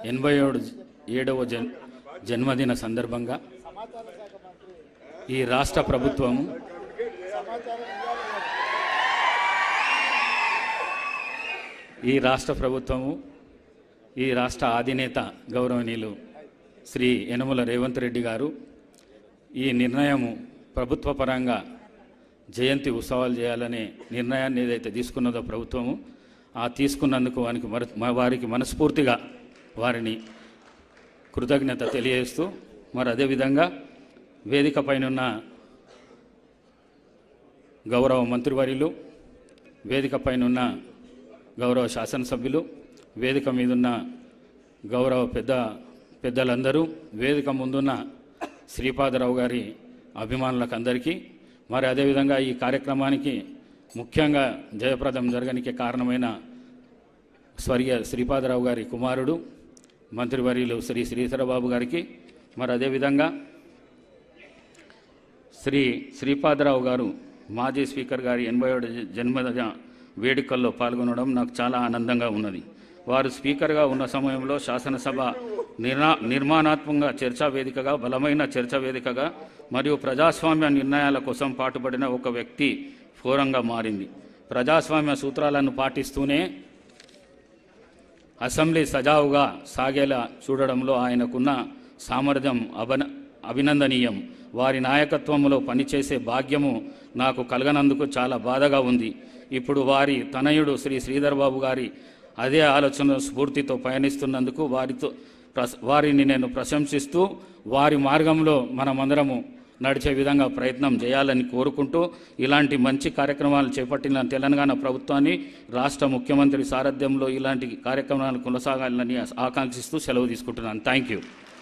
ఎనభై ఏడు ఏడవ జన్ జన్మదిన సందర్భంగా ఈ రాష్ట్ర ప్రభుత్వము ఈ రాష్ట్ర ప్రభుత్వము ఈ రాష్ట్ర అధినేత గౌరవనీయులు శ్రీ యనమల రేవంత్ రెడ్డి గారు ఈ నిర్ణయము ప్రభుత్వ పరంగా జయంతి ఉత్సవాలు చేయాలనే నిర్ణయాన్ని ఏదైతే తీసుకున్నదో ప్రభుత్వము ఆ తీసుకున్నందుకు వారికి మర మ- వారికి మనస్ఫూర్తిగా వారిని కృతజ్ఞత తెలియజేస్తూ మరి అదేవిధంగా వేదిక పైనున్న గౌరవ మంత్రివర్యులు వేదిక పైనున్న గౌరవ శాసనసభ్యులు వేదిక మీదున్న గౌరవ పెద్ద పెద్దలందరూ వేదిక ముందున్న శ్రీపాదరావు గారి అభిమానులకు అందరికీ మరి అదేవిధంగా ఈ కార్యక్రమానికి ముఖ్యంగా జయప్రదం జరగడానికి కారణమైన స్వర్గీయ శ్రీపాదరావు గారి కుమారుడు మంత్రివర్యులు శ్రీ శ్రీధరబాబు గారికి మరి అదేవిధంగా శ్రీ శ్రీపాదరావు గారు మాజీ స్పీకర్ గారి ఎనభై ఏడు జన్మదిన వేడుకల్లో పాల్గొనడం నాకు చాలా ఆనందంగా ఉన్నది వారు స్పీకర్గా ఉన్న సమయంలో శాసనసభ నిర్ణా నిర్మాణాత్మకంగా చర్చా వేదికగా బలమైన చర్చా వేదికగా మరియు ప్రజాస్వామ్య నిర్ణయాల కోసం పాటుపడిన ఒక వ్యక్తి ఫోరంగా మారింది ప్రజాస్వామ్య సూత్రాలను పాటిస్తూనే అసెంబ్లీ సజావుగా సాగేలా చూడడంలో ఆయనకున్న సామర్థ్యం అభన అభినందనీయం వారి నాయకత్వంలో పనిచేసే భాగ్యము నాకు కలగనందుకు చాలా బాధగా ఉంది ఇప్పుడు వారి తనయుడు శ్రీ శ్రీధర్ బాబు గారి అదే ఆలోచన స్ఫూర్తితో పయనిస్తున్నందుకు వారితో ప్రశ- వారిని నేను ప్రశంసిస్తూ వారి మార్గంలో మనమందరము నడిచే విధంగా ప్రయత్నం చేయాలని కోరుకుంటూ ఇలాంటి మంచి కార్యక్రమాలు చేపట్టిన తెలంగాణ ప్రభుత్వాన్ని రాష్ట్ర ముఖ్యమంత్రి సారథ్యంలో ఇలాంటి కార్యక్రమాలు కొనసాగాలని ఆకాంక్షిస్తూ సెలవు తీసుకుంటున్నాను థ్యాంక్ యూ